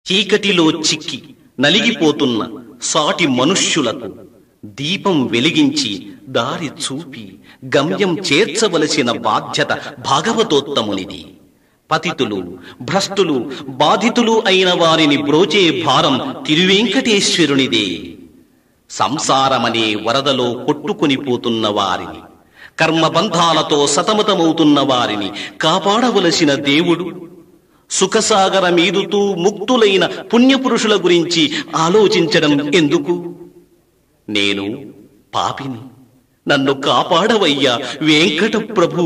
చీకటిలో చిక్కి నలిగిపోతున్న సాటి మనుష్యులకు దీపం వెలిగించి దారి చూపి గమ్యం చేర్చవలసిన బాధ్యత భాగవతోత్తమునిది పతితులు భ్రష్టులు బాధితులు అయిన వారిని బ్రోచే భారం తిరువెంకటేశ్వరునిదే సంసారమనే వరదలో కొట్టుకుని పోతున్న వారిని కర్మబంధాలతో సతమతమవుతున్న వారిని కాపాడవలసిన దేవుడు సుఖసాగర మీదుతూ ముక్తులైన పుణ్యపురుషుల గురించి ఆలోచించడం ఎందుకు నేను పాపిని నన్ను కాపాడవయ్యా వెంకట ప్రభు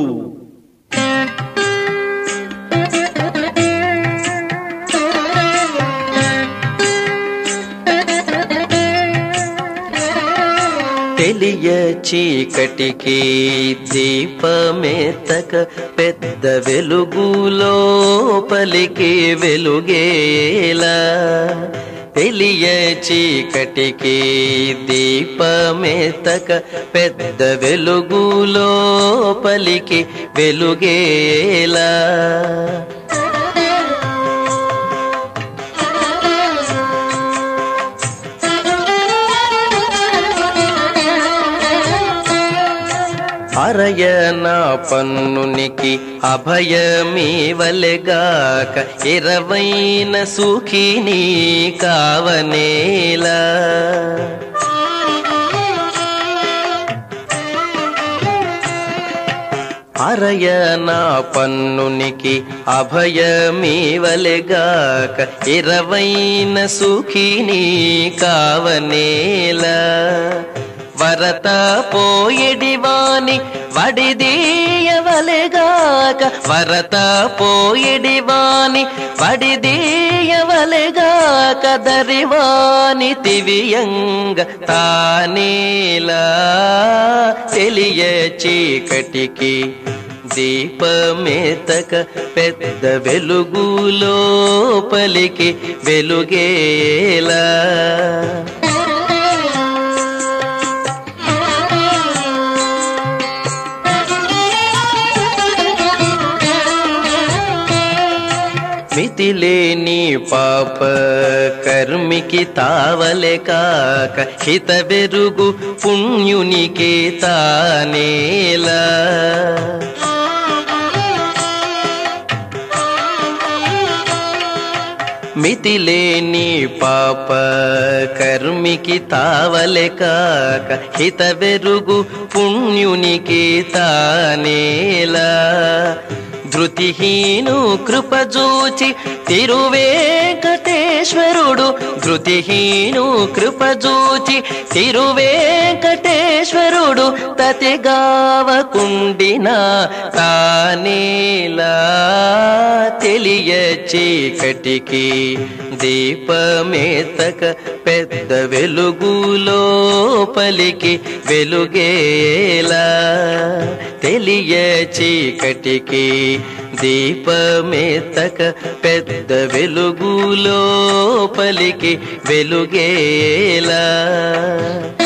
తెలియ చీకటికి దీపమెత్తక పెద్ద వెలుగులో పలికి వెలుగేలా తెలియ చీకటికి దీపమెత్తక పెద్ద వెలుగులో పలికి వెలుగేలా అరయన పన్నునికి అభయమీవలెగాక ఇరవైన సుఖిని కావనేలా అరయన పన్నునికి అభయమీవలెగాక ఇరవైన సుఖిని కావనేలా వరత పోయెడివాని వడిదీయవలెగాక వరత పోయెడివాని వడిదీయవలెగాక దరివాని తివియంగ తానేలా తెలియ చీకటికి దీపమేతక పెద్ద వెలుగులో పలికి వెలుగేలా మితిలేని పాప కర్మికి తావలే కాక హిత వెరుగు పుణ్యునికి తానేలా మితిలేని పాప కర్మికి తావలే కాక హిత వెరుగు పుణ్యునికి తానేలా ధృతిహీను కృపజూచి తిరువేంకటేశ్వరుడు ధృతిహీను కృపజూచి తిరువేంకటేశ్వరుడు తతిగావకుండిన తానేలా తెలియ చీకటికి దీపమేతక పెద్ద వెలుగులో పలికి వెలుగేలా తెలియ చీకటికి దీపమేతక పెద్ద వెలుగులో పలికి వెలుగేలా